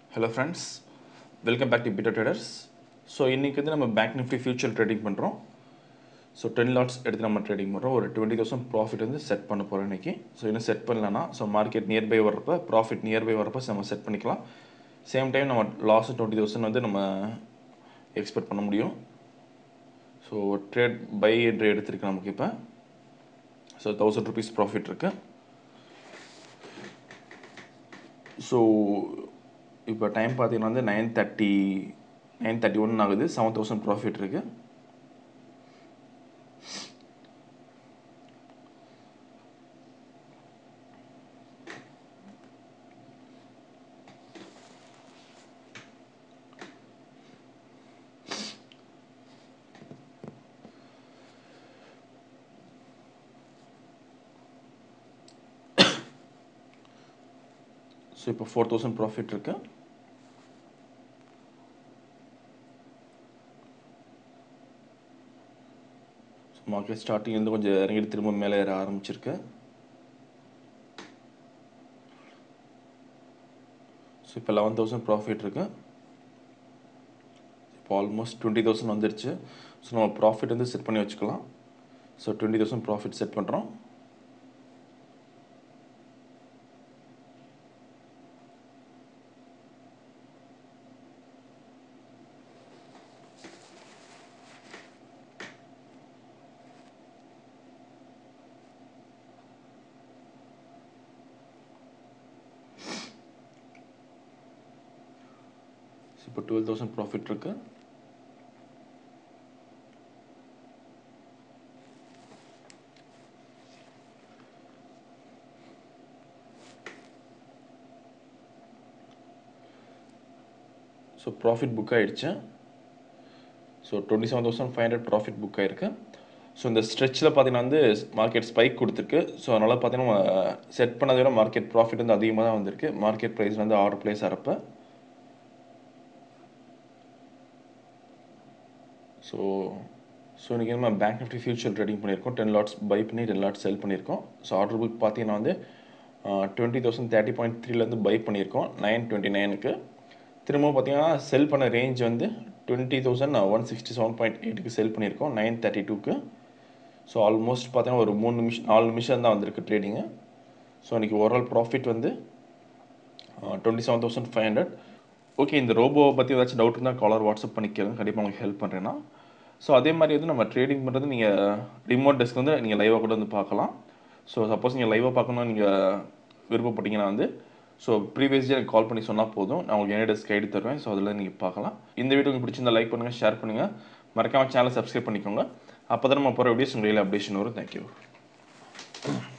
hello friends welcome back to Bitter Traders so இன்றைக்கி வந்து நம்ம பேங்க் நிஃப்டி ஃபியூச்சர் ட்ரேடிங் பண்ணுறோம் ஸோ டென் லாட்ஸ் எடுத்து நம்ம ட்ரேடிங் பண்ணுறோம் ஒரு டுவெண்ட்டி தௌசண்ட் ப்ராஃபிட் வந்து செட் பண்ண போகிறோம் இன்றைக்கி ஸோ இன்னும் செட் பண்ணலன்னா ஸோ மார்க்கெட் நியர்பை வரப்போ ப்ராஃபிட் நியர்பை வரப்போ நம்ம செட் பண்ணிக்கலாம் சேம் டைம் நம்ம லாஸ் டுவெண்ட்டி தௌசண்ட் வந்து நம்ம எக்ஸ்பெக்ட் பண்ண முடியும் ஸோ ட்ரேட் பை என்று எடுத்திருக்கு நமக்கு இப்போ ஸோ தௌசண்ட் ருபீஸ் ப்ராஃபிட் இருக்குது ஸோ இப்போ டைம் பார்த்தீங்கன்னா வந்து nine thirty nine thirty one ஆகுது செவன் தௌசண்ட் ப்ராஃபிட் இருக்குது ஸோ இப்போ ஃபோர் தௌசண்ட் ப்ராஃபிட் இருக்கு மார்க்கெட் ஸ்டார்டிங் இருந்து கொஞ்சம் இறங்கிட்டு திரும்ப மேலே ஏற ஆரம்பிச்சிருக்கு ஸோ இப்போ லெவன் தௌசண்ட் ப்ராஃபிட் இருக்கு இப்போ ஆல்மோஸ்ட் டுவெண்ட்டி தௌசண்ட் வந்துருச்சு ஸோ நம்ம ப்ராஃபிட் வந்து செட் பண்ணி வச்சுக்கலாம் so twenty thousand profit set பண்ணுறோம் இப்போ டுவெல் தௌசண்ட் ப்ராஃபிட் இருக்கு ஸோ ப்ராஃபிட் புக் ஆகிடுச்சு so twenty seven thousand five hundred profit book ஆகிருக்கு ஸோ இந்த ஸ்ட்ரெச்சில் பார்த்தீங்கன்னா வந்து மார்க்கெட் ஸ்பைக் கொடுத்துருக்கு ஸோ அதனால் பார்த்தீங்கன்னா செட் பண்ணதை விட மார்க்கெட் ப்ராஃபிட் வந்து அதிகமாக தான் வந்திருக்கு மார்க்கெட் ப்ரைஸ் வந்து ஆர்டர் ப்ளேஸ் ஆகிறப்ப ஸோ ஸோ இன்றைக்கி நம்ம பேங்க் நிஃப்டி ஃபியூச்சர் ட்ரேடிங் பண்ணியிருக்கோம் டென் லாட்ஸ் பை பண்ணி டென் லாட்ஸ் செல் பண்ணியிருக்கோம் ஸோ ஆர்டர் புக் பார்த்தீங்கன்னா வந்து டுவெண்ட்டி தௌசண்ட் தேர்ட்டி பாயிண்ட் த்ரீலேருந்து பை பண்ணியிருக்கோம் நைன் டுவெண்ட்டி நைனுக்கு திரும்பவும் பார்த்தீங்கன்னா செல் பண்ண ரேஞ்ச் வந்து twenty thousand one sixty seven point எயிட்டுக்கு செல் பண்ணியிருக்கோம் நைன் தேர்ட்டி டூக்கு ஸோ ஆல்மோஸ்ட் பார்த்தீங்கன்னா ஒரு மூணு நிமிஷம் நாலு நிமிஷம் தான் வந்திருக்கு ட்ரேடிங்கு ஸோ இன்றைக்கி ஓவரால் ப்ராஃபிட் வந்து twenty seven thousand five hundred okay இந்த ரோபோவை பற்றி ஏதாச்சும் டவுட் இருந்தால் காலர் வாட்ஸ்அப் பண்ணிக்கிறேன் கண்டிப்பாக உங்களுக்கு ஹெல்ப் பண்ணுறேன்னா ஸோ அதே மாதிரி வந்து நம்ம ட்ரேடிங் பண்ணுறது நீங்கள் ரிமோட் டெஸ்க் வந்து நீங்கள் லைவாக கூட வந்து பார்க்கலாம் ஸோ சப்போஸ் நீங்கள் லைவாக பார்க்கணும்னு நீங்கள் விருப்பப்பட்டீங்கன்னா வந்து ஸோ ப்ரீவியஸ் எனக்கு கால் பண்ணி சொன்னால் போதும் நான் உங்களுக்கு என்ன டெஸ்க் ஐடி தருவேன் ஸோ அதில் நீங்கள் பார்க்கலாம் இந்த வீடியோ உங்களுக்கு பிடிச்சிருந்தா லைக் பண்ணுங்கள் ஷேர் பண்ணுங்கள் மறக்காமல் சேனலை சப்ஸ்கிரைப் பண்ணிக்கோங்க அப்போ தான் நம்ம போகிற வீடியோஸ் உங்களுக்கு அப்டேஷன் வரும் தேங்க்யூ